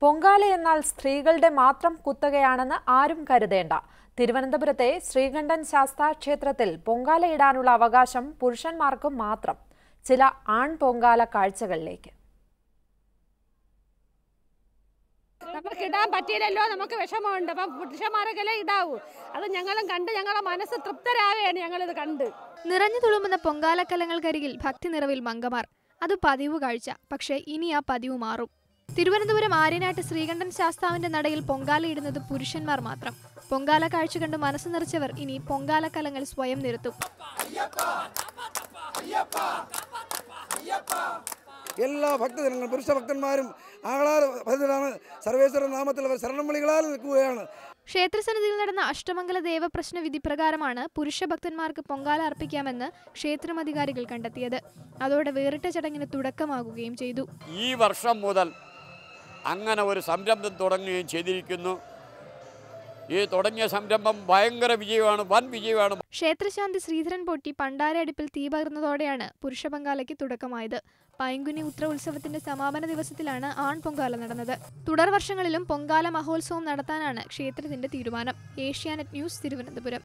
പൊങ്കാല എന്നാൽ സ്ത്രീകളുടെ മാത്രം കുത്തകയാണെന്ന് ആരും കരുതേണ്ട തിരുവനന്തപുരത്തെ ശ്രീകണ്ഠൻ ശാസ്താ ക്ഷേത്രത്തിൽ പൊങ്കാലയിടാനുള്ള അവകാശം പുരുഷന്മാർക്ക് മാത്രം ചില ആൺ പൊങ്കാല കാഴ്ചകളിലേക്ക് നമുക്ക് ഇടാൻ പറ്റിയില്ലല്ലോ നമുക്ക് വിഷമമുണ്ട് അപ്പം പുരുഷന്മാരൊക്കെ ഇടാവൂ അത് ഞങ്ങളും കണ്ട് ഞങ്ങളെ മനസ്സ് തൃപ്തരാവുകയാണ് ഞങ്ങളിത് കണ്ട് നിറഞ്ഞു തുളുമ്പുന്ന പൊങ്കാലക്കലങ്ങൾക്കരികിൽ ഭക്തി നിറവിൽ മങ്കമാർ അത് പതിവ് കാഴ്ച പക്ഷേ ഇനി ആ പതിവ് മാറും തിരുവനന്തപുരം ആര്യനാട്ട് ശ്രീകണ്ഠൻ ശാസ്താവിന്റെ നടയിൽ പൊങ്കാലയിടുന്നത് പുരുഷന്മാർ മാത്രം പൊങ്കാല കാഴ്ച കണ്ട് മനസ്സ് നിറച്ചവർ ഇനി പൊങ്കാലക്കലങ്ങൾ സ്വയം നിരത്തും എല്ലാ ഭക്തജനങ്ങളും പുരുഷ ഭക്തന്മാരും ആഹ്ലാദ ഭക്തരാണ് സർവേശ്വര നാമത്തിൽ അവർ ശരണം വിളികളാൽ നിൽക്കുകയാണ് ക്ഷേത്രസന്നിധിയിൽ നടന്ന അഷ്ടമംഗല ദേവപ്രശ്ന വിധി പ്രകാരമാണ് പുരുഷ ഭക്തന്മാർക്ക് പൊങ്കാല അർപ്പിക്കാമെന്ന് ക്ഷേത്രമധികാരികൾ കണ്ടെത്തിയത് അതോടെ വേറിട്ട ചടങ്ങിന് തുടക്കമാകുകയും ചെയ്തു ഈ വർഷം മുതൽ അങ്ങനെ ഒരു സംരംഭം തുടങ്ങുകയും ചെയ്തിരിക്കുന്നു ഈ തുടങ്ങിയ സംരംഭം ഭയങ്കര വിജയമാണ് വൻ വിജയമാണ് ക്ഷേത്രശാന്തി ശ്രീധരൻ പൊട്ടി പണ്ടാര അടുപ്പിൽ തീ പകർന്നതോടെയാണ് പുരുഷ പൊങ്കാലയ്ക്ക് തുടക്കമായത് പൈങ്കുനി ഉത്ര ഉത്സവത്തിന്റെ സമാപന ദിവസത്തിലാണ് ആൺ പൊങ്കാല നടന്നത് തുടർ വർഷങ്ങളിലും പൊങ്കാല മഹോത്സവം നടത്താനാണ് ക്ഷേത്രത്തിന്റെ തീരുമാനം ഏഷ്യാനെറ്റ് ന്യൂസ് തിരുവനന്തപുരം